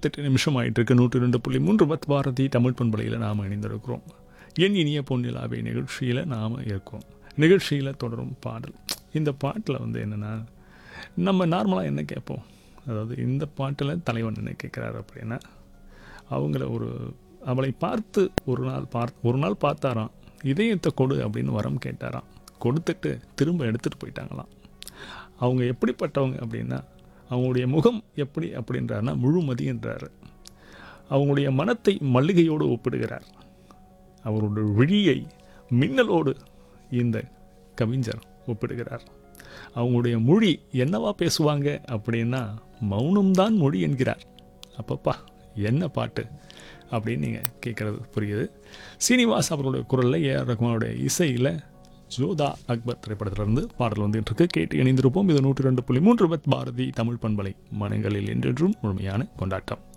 நாற்பத்தெட்டு நிமிஷம் ஆயிட்டு இருக்கு நூற்றி ரெண்டு புள்ளி மூன்று பத் பாரதி தமிழ் பண்பலையில் நாம் இணைந்திருக்கிறோம் என் இனிய பொன்னிலாவை நிகழ்ச்சியில் நாம் இருக்கோம் நிகழ்ச்சியில் தொடரும் பாடல் இந்த பாட்டில் வந்து என்னென்னா நம்ம நார்மலாக என்ன கேட்போம் அதாவது இந்த பாட்டில் தலைவன் என்ன கேட்குறாரு அப்படின்னா அவங்கள ஒரு அவளை பார்த்து ஒரு நாள் பார் ஒரு நாள் பார்த்தாராம் இதயத்தை கொடு அப்படின்னு வரம் கேட்டாராம் கொடுத்துட்டு திரும்ப எடுத்துகிட்டு போயிட்டாங்களாம் அவங்க எப்படிப்பட்டவங்க அப்படின்னா அவங்களுடைய முகம் எப்படி அப்படின்றாருன்னா முழுமதின்றாரு அவங்களுடைய மனத்தை மல்லிகையோடு ஒப்பிடுகிறார் அவருடைய விழியை மின்னலோடு இந்த கவிஞர் ஒப்பிடுகிறார் அவங்களுடைய மொழி என்னவா பேசுவாங்க அப்படின்னா மௌனம்தான் மொழி என்கிறார் அப்பப்பா என்ன பாட்டு அப்படின்னு நீங்கள் கேட்குறது புரியுது சீனிவாஸ் அவர்களுடைய குரலில் ஏஆர் ரஹ்மானுடைய இசையில் ஜோதா அக்பர் திரைப்படத்திலிருந்து பாடல் வந்துட்டு இருக்கு கேட்டு இணைந்திருப்போம் இது நூற்றி ரெண்டு புள்ளி மூன்று பத் பாரதி தமிழ் பண்பலை மனங்களில் என்றென்றும் முழுமையான கொண்டாட்டம்